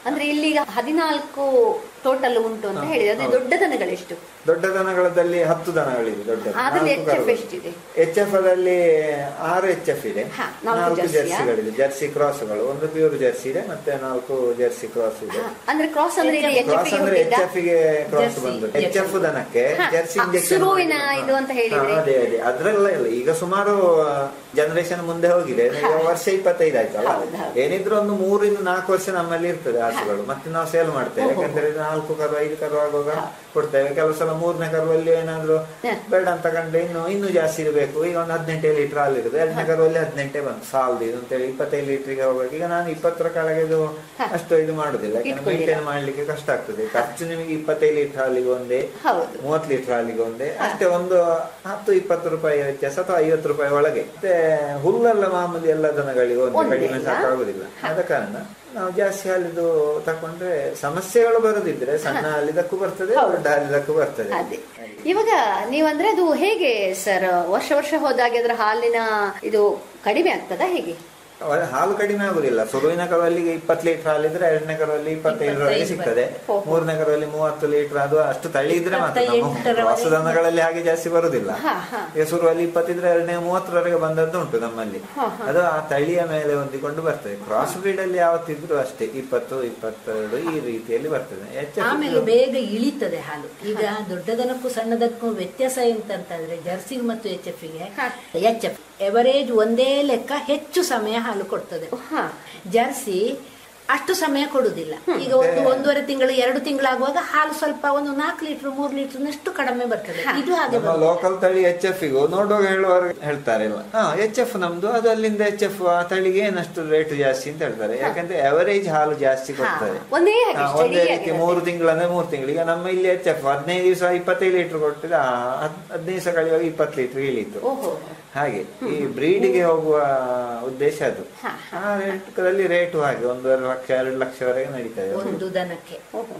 ಅಂದ್ರೆ ಇಲ್ಲಿಗ ಹದಿನಾಲ್ಕು ಟೋಟಲ್ ಉಂಟು ಅಂತ ಹೇಳಿದ್ರೆ ಅದೇ ದೊಡ್ಡ ದನಗಳೆಷ್ಟು ದೊಡ್ಡ ದನಗಳದಲ್ಲಿ ಹತ್ತು ದನಗಳಿವೆ ದೊಡ್ಡ ಅದ್ರಲ್ಲಿ HF ಎಷ್ಟಿದೆ? ಎಚ್ ಎಫ್ ಅಲ್ಲಿ ಆರು ಎಚ್ ಎಫ್ ಇದೆ ಹಾ, ನಾಲ್ಕು ನಾಲ್ಕು ಜರ್ಸಿಯಾ? ಜರ್ಸಿಗಳಿದೆ ಜರ್ಸಿ ಕ್ರಾಸ್ಗಳು ಒಂದು ಪ್ಯೂರ್ ಜರ್ಸಿ ಇದೆ ಮತ್ತೆ ನಾಲ್ಕು ಜರ್ಸಿ ಕ್ರಾಸ್ ಇದೆ ಹ, ಅಂದ್ರೆ ಕ್ರಾಸ್ ಅಂದ್ರೆ ಇದು ಎಚ್ ಕ್ರಾಸ್ ಅಂದ್ರೆ ಎಚ್ ಎಫ್ ಗೆ ಕ್ರಾಸ್ ಜರ್ಸಿ, ಬಂದು ಜರ್ಸಿ. ಎಚ್ ಎಫ್ ದನಕ್ಕೆ ಹಾ, ಜರ್ಸಿ ಆ, ಇಂಜೆಕ್ಷನ್ ಸುರುವಿನ ಇದು ಅಂತ ಹೇಳಿದ್ರೆ? ಅದೇ ಅದೇ ಅದ್ರಲ್ಲ ಇಲ್ಲ ಈಗ ಸುಮಾರು ಜನರೇಷನ್ ಮುಂದೆ ಹೋಗಿದೆ ಈಗ ವರ್ಷ ಇಪ್ಪತ್ತೈದು ಆಯ್ತಲ್ಲ ಹೌದು, ಹೌದು. ಏನಿದ್ರು ಒಂದು ಮೂರಿಂದ ನಾಲ್ಕು ವರ್ಷ ನಮ್ಮಲ್ಲಿ ಇರ್ತದೆ ಹಸುಗಳು ಮತ್ತೆ ನಾವು ಸೇಲ್ ಮಾಡ್ತೇವೆ ಓಹೋ. ಯಾಕಂದ್ರೆ ಇದು ನಾಲ್ಕು ಕರು ಐದು ಕರು ಆಗುವಾಗ ಕೊಡ್ತೇವೆ ಕೆಲವು ಸಲ ಮೂರನೇ ಕರುವಲ್ಲಿ ಏನಾದ್ರು ಹ. ಬೇಡ ಅಂತ ಕಂಡ್ರೆ ಇನ್ನು ಇನ್ನೂ ಜಾಸ್ತಿ ಇರಬೇಕು ಈಗ ಒಂದು ಹದಿನೆಂಟೇ ಲೀಟರ್ ಹಾಲು ಇರುತ್ತೆ ಎರಡನೇ ಕರುವಲ್ಲಿ ಹದಿನೆಂಟೇ ಬಂತು ಸಾಲದು ಇದು ಅಂತೇಳಿ ಇಪ್ಪತ್ತೈದು ಲೀಟರ್ಗೆ ಹೋಗ್ಬೇಕು ಈಗ ನಾನು ಇಪ್ಪತ್ತರ ಕೆಳಗೆ ಇದು ಹ. ಅಷ್ಟು ಇದು ಮಾಡುದಿಲ್ಲ ಯಾಕಂದ್ರೆ ಇಟ್ಕೊಳ್ಳಿಲ್ಲ. ಮೇಂಟೈನ್ ಮಾಡ್ಲಿಕ್ಕೆ ಕಷ್ಟ ಆಗ್ತದೆ ಖರ್ಚು ನಿಮಗೆ ಇಪ್ಪತ್ತೈದು ಲೀಟರ್ ಹಾಲಿಗೆ ಒಂದೇ ಹೌದು ಮೂವತ್ತು ಲೀಟರ್ ಹಾಲಿಗೆ ಒಂದೇ ಅಷ್ಟೇ ಒಂದು ಹತ್ತು ಇಪ್ಪತ್ತು ರೂಪಾಯಿ ವ್ಯತ್ಯಾಸ ಅಥವಾ ಐವತ್ತು ರೂಪಾಯಿ ಒಳಗೆ ಮತ್ತೆ ಹುಲ್ಲೆಲ್ಲ ಮಾಮೂಲಿ ಎಲ್ಲ ದನಗಳಿಗೆ ಒಂದೇ ಒಂದೇ ಕಡಿಮೆ ಅಲ್ಲ? ಸಾಕಾಗುದಿಲ್ಲ ಆದ ಕಾರಣ ನಾವು ಜಾಸ್ತಿ ಹಾಲಿದು ತಕೊಂಡ್ರೆ ಸಮಸ್ಯೆಗಳು ಬರೋದಿದ್ರೆ ಸಣ್ಣ ಹಾಲಿದಕ್ಕೂ ಬರ್ತದೆ ಹೌದು. ದೊಡ್ಡ ಹಾಲಿದಕ್ಕೂ ಬರ್ತದೆ ಅದೇ ಇವಾಗ ನೀವಂದ್ರೆ ಅದು ಹೇಗೆ ಸರ್ ವರ್ಷ ವರ್ಷ ಹೋದಾಗೆ ಅದರ ಹಾಲಿನ ಇದು ಕಡಿಮೆ ಆಗ್ತದಾ ಹೇಗೆ ಅವ- ಹಾಲು ಕಡಿಮೆ ಆಗುದಿಲ್ಲ ಶುರುವಿನ ಕರುವಲ್ಲಿಗೆ ಇಪ್ಪತ್ತು ಲೀಟರ್ ಹಾಲಿದ್ರೆ ಎರಡನೇ ಕರುವಲ್ಲಿ ಇಪ್ಪತ್ತೈದರವರೆಗೆ ಸಿಗ್ತದೆ ಓಹೋ. ಮೂರನೇ ಕರುವಲ್ಲಿ ಮೂವತ್ತು ಲೀಟರ್ ಅದು ಅಷ್ಟು ತಳಿ ಇದ್ರೆ ಮಾತ್ರ ನಮ್ಮ ಇಪ್ಪತ್ತೈದರವರೆಗೆ ವಾಸದನಗಳಲ್ಲಿ ಹಾಗೆ ಜಾಸ್ತಿ ಬರುದಿಲ್ಲ ಹಾ, ಹಾ. ಈಗ ಶುರುವಲ್ಲಿ ಇಪ್ಪತ್ತಿದ್ರೆ ಎರಡನೇ ಮೂವತ್ತರವರೆಗೆ ಬಂದದ್ದು ಉಂಟು ನಮ್ಮಲ್ಲಿ ಹಾ, ಹಾ. ಅದು ಆ ತಳಿಯ ಮೇಲೆ ಹೊಂದಿಕೊಂಡು ಬರ್ತದೆ ಕ್ರಾಸ್ ಬ್ರೀಡ್ ಅಲ್ಲಿ ಯಾವತ್ತಿದ್ರು ಅಷ್ಟೇ ಇಪ್ಪತ್ತು ಇಪ್ಪತ್ತೆರಡು ಈ ರೀತಿಯಲ್ಲಿ ಬರ್ತದೆ ಹೆಚ್ಚು ಆಮೇಲೆ ಬೇಗ ಇಳಿತದೆ ಹಾಲು ಈಗ ದೊಡ್ಡದನಕ್ಕೂ ಸಣ್ಣದಕ್ಕೂ ವ್ಯತ್ಯಾಸ ಎಂತಂತಂದ್ರೆ ಜರ್ಸಿ ಮತ್ತು ಎಚ್ ಎಫ್ ಗೆ ಹಾ. ಎಚ್ ಎಫ್ ಎವರೇಜ್ ಒಂದೇ ಲೆಕ್ಕ ಹೆಚ್ಚು ಸಮಯ ಹಾಲು ಕೊಡ್ತದೆ ಹಾ ಜರ್ಸಿ ಅಷ್ಟು ಸಮಯ ಕೊಡುದಿಲ್ಲ ಈಗ ಒಂದು ಒಂದೂವರೆ ತಿಂಗಳು ಎರಡು ತಿಂಗಳಾಗುವಾಗ ಹಾಲು ಸ್ವಲ್ಪ ಒಂದು ನಾಲ್ಕು ಲೀಟರ್ ಮೂರು ಲೀಟರ್ನಷ್ಟು ಕಡಿಮೆ ಬರ್ತದೆ ಇದು ಹಾಗೆ ನಮ್ಮ ಬರ್ತದೆ. ಲೋಕಲ್ ತಳಿ ಎಚ್ ಎಫ್ ಗೂ ನೋಡುವಾಗ ಹೇಳುವವರು ಹೇಳ್ತಾರೆ ಇಲ್ಲ ಹಾ ಎಚ್ ಎಫ್ ನಮ್ದು ಅದು ಅಲ್ಲಿಂದ ಎಚ್ ಎಫ್ ಆ ತಳಿಗೆ ಏನಷ್ಟು ರೇಟ್ ಜಾಸ್ತಿ ಅಂತ ಹೇಳ್ತಾರೆ ಯಾಕಂದ್ರೆ ಅವರೇಜ್ ಹಾಲು ಜಾಸ್ತಿ ಕೊಡ್ತದೆ ಒಂದೇ ಹಾಗೆ ಹಾ, steady ಒಂದೇ ರೀತಿ ಆಗಿರುತ್ತೆ. ಮೂರು ತಿಂಗಳಂದ್ರೆ ಮೂರು ತಿಂಗಳು ಈಗ ನಮ್ಮ ಇಲ್ಲಿ ಎಚ್ ಎಫ್ ಹದಿನೈದು ದಿವಸ ಇಪ್ಪತ್ತೈದು ಲೀಟರ್ ಕೊಟ್ಟಿದ್ರೆ ಆ, ಹದ್- ಹದಿನೈದು ದಿವಸ ಕಳೆಯುವಾಗ ಇಪ್ಪತ್ತು ಲೀಟರ್ ಇಳೀತು ಓಹೋ ಹಾಗೆ ಈ ಬ್ರೀಡಿಗೆ ಹೋಗುವ ಉದ್ದೇಶ ಅದು ಹಾ, ಆ ರೇಟ್ಗಳಲ್ಲಿ ರೇಟು ಹಾಗೆ ಒಂದೂವರೆ ಲಕ್ಷ ಎರಡು ಲಕ್ಷವರೆಗೆ ನಡೀತದೆ ಒಂದು ದನಕ್ಕೆ ಓಹೋ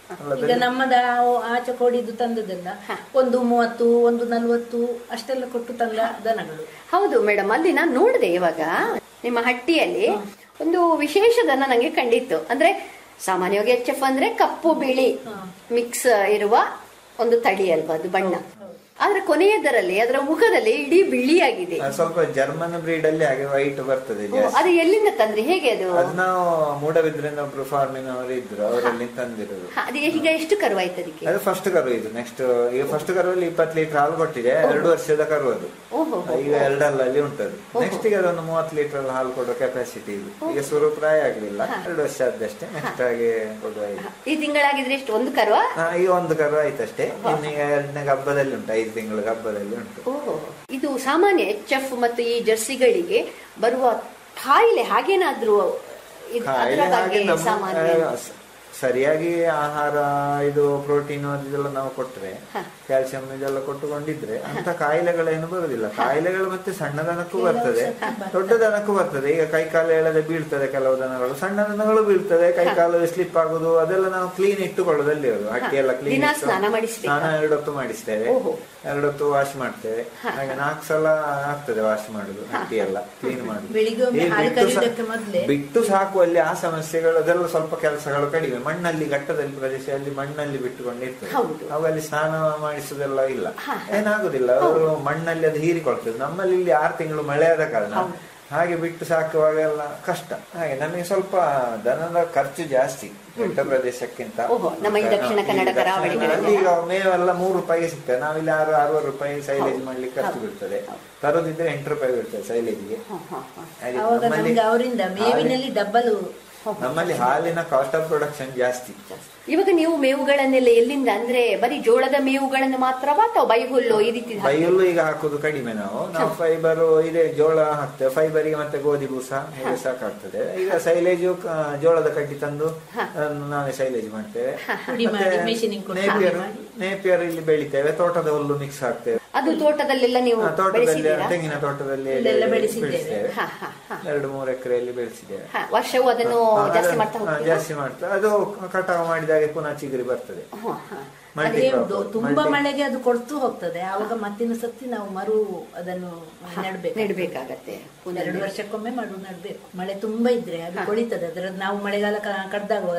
ಈಗ ನಮ್ಮದ ಆಚೆ ಕೋಡಿದ್ದು ತಂದದೆಲ್ಲ ಒಂದು ಮೂವತ್ತು ಒಂದು ನಲ್ವತ್ತು ಅಷ್ಟೆಲ್ಲ ಕೊಟ್ಟು ತಂದ ದನಗಳು ಹೌದು ಮೇಡಮ್ ಅಲ್ಲಿ ನಾನು ನೋಡಿದೆ ಇವಾಗ ನಿಮ್ಮ ಹಟ್ಟಿಯಲ್ಲಿ ಒಂದು ವಿಶೇಷ ದನ ನಂಗೆ ಕಂಡಿತ್ತು ಅಂದ್ರೆ ಸಾಮಾನ್ಯವಾಗಿ ಎಚ್ ಎಫ್ ಅಂದ್ರೆ ಕಪ್ಪು ಬಿಳಿ ಮಿಕ್ಸ್ ಇರುವ ಒಂದು ತಳಿ ಅಲ್ವಾ ಅದು ಬಣ್ಣ ಆದ್ರೆ ಕೊನೆಯದರಲ್ಲಿ ಅದರ ಮುಖದಲ್ಲಿ ಇಡೀ ಬಿಳಿಯಾಗಿದೆ ಅದು ಸ್ವಲ್ಪ ಜರ್ಮನ್ ಬ್ರೀಡ್ ಅಲ್ಲಿ ಹಾಗೆ ವೈಟ್ ಬರ್ತದೆ ಓ, ಜಾಸ್ತಿ ಅದು ಎಲ್ಲಿಂದ ತಂದ್ರಿ ಹೇಗೆ ಅದು ಅದು ನಾವು ಮೂಡಬಿದ್ರಿಂದ ಒಬ್ರು ಫಾರ್ಮಿನವರು ಇದ್ರು ಅವರಲ್ಲಿ ತಂದಿರೋದು ಹ, ಅದು ಈಗ ಎಷ್ಟು ಕರುವಾಯ್ತು ಅದಕ್ಕೆ ಅದು ಫಸ್ಟ್ ಕರು ಇದು ನೆಕ್ಸ್ಟ್ ಈಗ ಫಸ್ಟ್ ಕರುವಲ್ಲಿ ಇಪ್ಪತ್ತು ಲೀಟರ್ ಹಾಲು ಕೊಟ್ಟಿದೆ ಎರಡು ವರ್ಷದ ಕರು ಅದು ಓಹೋ ಈಗ ಎರಡಲ್ಲಲ್ಲಿ ಉಂಟದು ನೆಕ್ಸ್ಟ್ ಈಗ ಅದೊಂದು ಮೂವತ್ತು ಲೀಟರ್ ಹಾಲು ಕೊಡುವ ಕೆಪಾಸಿಟಿ ಇದು ಈಗ ಶುರು ಪ್ರಾಯ ಆಗ್ಲಿಲ್ಲ ಎರಡು ವರ್ಷ ಆದಷ್ಟೇ ನೆಕ್ಸ್ಟ್ ಹಾಗೆ ಕೊಡುವ ಇದು ಈ ತಿಂಗಳಾಗಿದ್ರೆ ಎಷ್ಟು ಒಂದು ಕರುವ ಹಾ, ಈಗ ಒಂದು ಕರು ಆಯ್ತಷ್ಟೇ ಇನ್ನೀಗ ಎರಡನೇ ಹಬ್ಬದಲ್ಲಿ ಉಂಟು ಐದು ತಿಂಗಳ ಹಬ್ಬದಲ್ಲಿ ಉಂಟು ಓಹೋ ಇದು ಸಾಮಾನ್ಯ ಎಚ್ ಎಫ್ ಮತ್ತು ಈ ಜರ್ಸಿಗಳಿಗೆ ಬರುವ ಕಾಯಿಲೆ ಹಾಗೇನಾದ್ರೂ ಇದು ಅದರ ಕಾಯಿಲೆ ಹಾಗೆ ಬಗ್ಗೆ ನಮ್ಮ ಸಾಮಾನ್ಯ ಆ, ಸ- ಸರಿಯಾಗಿ ಆಹಾರ ಇದು ಪ್ರೋಟೀನ್ ಅದೆಲ್ಲ ನಾವು ಕೊಟ್ರೆ ಹ. ಕ್ಯಾಲ್ಸಿಯಂ ಇದೆಲ್ಲ ಕೊಟ್ಟುಕೊಂಡಿದ್ರೆ ಅಂತ ಕಾಯಿಲೆಗಳೇನು ಬರುದಿಲ್ಲ ಕಾಯಿಲೆಗಳು ಮತ್ತೆ ಸಣ್ಣ ದನಕ್ಕೂ ಬರ್ತದೆ ದೊಡ್ಡ ದನಕ್ಕೂ ಬರ್ತದೆ ಈಗ ಕೈ ಕಾಲು ಎಳೆದೆ ಬೀಳ್ತದೆ ಕೆಲವು ದನಗಳು ಸಣ್ಣ ದನಗಳು ಬೀಳ್ತದೆ ಕೈ ಕಾಲು ಸ್ಲಿಪ್ ಆಗುದು ಅದೆಲ್ಲ ನಾವು ಕ್ಲೀನ್ ಇಟ್ಟುಕೊಳ್ಳೋದು ಅಲ್ಲಿ ಅದು ಹಟ್ಟಿ ಎಲ್ಲ ಕ್ಲೀನ್ ದಿನಾ ಸ್ನಾನ ಮಾಡಿಸ್ಬೇಕಾ? ಸ್ನಾನ ಎರಡೊತ್ತು ಮಾಡಿಸ್ತೇವೆ ಓಹೋ. ಎರಡೊತ್ತು ವಾಶ್ ಮಾಡ್ತೇವೆ ಹಾಗೆ ನಾಲ್ಕು ಸಲ ಆಗ್ತದೆ ವಾಶ್ ಮಾಡುದು ಹಟ್ಟಿ ಎಲ್ಲ ಕ್ಲೀನ್ ಮಾಡುದು ಬೆಳಿಗ್ಗೆ ಒಮ್ಮೆ ಈ ಹಾಲು ಬಿಟ್ಟು ಸಾ- ಕರೆಯುವುದಕ್ಕೆ ಮೊದ್ಲೇ ಬಿಟ್ಟು ಸಾಕುವಲ್ಲಿ ಆ ಸಮಸ್ಯೆಗಳು ಅದೆಲ್ಲ ಸ್ವಲ್ಪ ಕೆಲಸಗಳು ಕಡಿಮೆ ಮಣ್ಣಲ್ಲಿ ಘಟ್ಟದಲ್ಲಿ ಪ್ರದೇಶದಲ್ಲಿ ಮಣ್ಣಲ್ಲಿ ಬಿಟ್ಟುಕೊಂಡಿರ್ತದೆ ಹೌದು. ಅವುಗಳಲ್ಲಿ ಸ್ನಾನ ಮಾಡಿಸುವುದೆಲ್ಲ ಇಲ್ಲ ಏನಾಗುದಿಲ್ಲ ಅವರು ಮಣ್ಣಲ್ಲಿ ಅದು ಹೀರಿಕೊಳ್ತದೆ ನಮ್ಮಲ್ಲಿ ಇಲ್ಲಿ ಆರು ತಿಂಗಳು ಮಳೆ ಆದ ಕಾರಣ ಹಾಗೆ ಬಿಟ್ಟು ಸಾಕುವಾಗ ಎಲ್ಲ ಕಷ್ಟ ಹಾಗೆ ನಮಗೆ ಸ್ವಲ್ಪ ದನದ ಖರ್ಚು ಜಾಸ್ತಿ ಬೆಟ್ಟ ಪ್ರದೇಶಕ್ಕಿಂತ ಓಹೋ, ನಮ್ಮ ಈ ದಕ್ಷಿಣ ಕನ್ನಡ ಈ ದಕ್ಷಿಣ ಕರಾವಳಿಗಳಲ್ಲಿ ಕನ್ನಡ- ಈಗ ಮೇವೆಲ್ಲ ಮೂರು ರೂಪಾಯಿಗೆ ಸಿಗ್ತದೆ ನಾವಿಲ್ಲಿ ಆರು ಅರವತ್ತು ರೂಪಾಯಿ ಸೈಲೇಜ್ ಮಾಡ್ಲಿಕ್ಕೆ ಖರ್ಚು ಬೀಳ್ತದೆ ತರೋದಿದ್ರೆ ಎಂಟು ರೂಪಾಯಿ ಬೀಳ್ತದೆ ಸೈಲೇಜ್ಗೆ ಹಾಗೆ ಅವಾಗ ನಮ್ಮಲ್ಲಿ ನಮ್ಗೆ ಅವರಿಂದ ಮೇವಿನಲ್ಲಿ ಡಬ್ಬಲ್ ನಮ್ಮಲ್ಲಿ ಹಾಲಿನ ಕಾಸ್ಟ್ ಆಫ್ ಪ್ರೊಡಕ್ಷನ್ ಜಾಸ್ತಿ ಇವಾಗ ನೀವು ಮೇವುಗಳನ್ನೆಲ್ಲ ಎಲ್ಲಿಂದ ಅಂದ್ರೆ ಬರೀ ಜೋಳದ ಮೇವುಗಳನ್ನು ಮಾತ್ರವಾ ಅಥವಾ ಬೈಹುಲ್ಲು ಈ ರೀತಿ ಹಾಕ್ತೀರಾ? ಬೈಯಲ್ಲೂ ಈಗ ಹಾಕುದು ಕಡಿಮೆ ನಾವು ನಾವು ಫೈಬರ್ ಇದೆ ಜೋಳ ಹಾಕ್ತೇವೆ ಫೈಬರ್ಗೆ ಮತ್ತೆ ಗೋಧಿ ಬೂಸ ಹೀಗೆ ಸಾಕಾಗ್ತದೆ ಈಗ ಸೈಲೇಜು ಕ- ಜೋಳದ ಕಡ್ಡಿ ತಂದು ಅದನ್ನು ನಾವೇ ಸೈಲೇಜ್ ಮಾಡ್ತೇವೆ ಪುಡಿ ಮಾಡಿ ಮೆಷಿನಿಗೆ ಕೊಟ್ಟು ನೇಪಿಯರ್ ಪುಡಿ ಮಾಡಿ. ನೇಪಿಯರ್ ಇಲ್ಲಿ ಬೆಳಿತೇವೆ ತೋಟದ ಹುಲ್ಲು ಮಿಕ್ಸ್ ಹಾಕ್ತೇವೆ ಅದು ತೋಟದಲ್ಲೆಲ್ಲ ನೀವು ಆ, ತೋಟದಲ್ಲಿ ಬೆಳೆಸಿದ್ದೀರಾ ತೆಂಗಿನ ತೋಟದಲ್ಲಿ ಇಲ್ಲೆಲ್ಲ ಬೆಳೆಸಿದ್ದೇವೆ. ಬೆಳೆಸ್ತೇವೆ ಹಾ, ಹಾ, ಹಾ. ಎರಡು ಮೂರು ಎಕರೆಯಲ್ಲಿ ಬೆಳೆಸಿದ್ದೇವೆ ಹಾ, ವರ್ಷವೂ ಅದನ್ನು ಹಾ, ಜಾಸ್ತಿ ಅದನ್ನು- ಮಾಡ್ತಾ ಹಾ, ಹೋಗ್ತೀರಾ ಜಾಸ್ತಿ ಮಾಡ್ತಾ ಅದು ಕಟಾವು ಮಾಡಿದಾಗೆ ಪುನಃ ಚಿಗುರಿ ಬರ್ತದೆ ಹಾ, ಹಾ. ಮಲ್ಟಿ ಅದೇ ಕ್ರಾಪ್ ದೊ- ತುಂಬಾ ಮಲ್ಟಿ- ಮಳೆಗೆ ಅದು ಕೊಡ್ತು ಹೋಗ್ತದೆ ಆವಾಗ ಮತ್ತಿನ ಸತಿ ನಾವು ಮರು ಅದನ್ನು ನೆಡ್ಬೇಕು ನೆಡ್ಬೇಕಾಗತ್ತೆ ಪುನಃ ಎರಡು ವರ್ಷಕ್ಕೊಮ್ಮೆ ಮರು ನೆಡ್ಬೇಕು ಮಳೆ ತುಂಬಾ ಇದ್ರೆ ಅದು ಕೊಳಿತದೆ ಅದ್ರದ್ದು ನಾವು ಮಳೆಗಾಲ ಕ- ಕಡ್ದಾಗ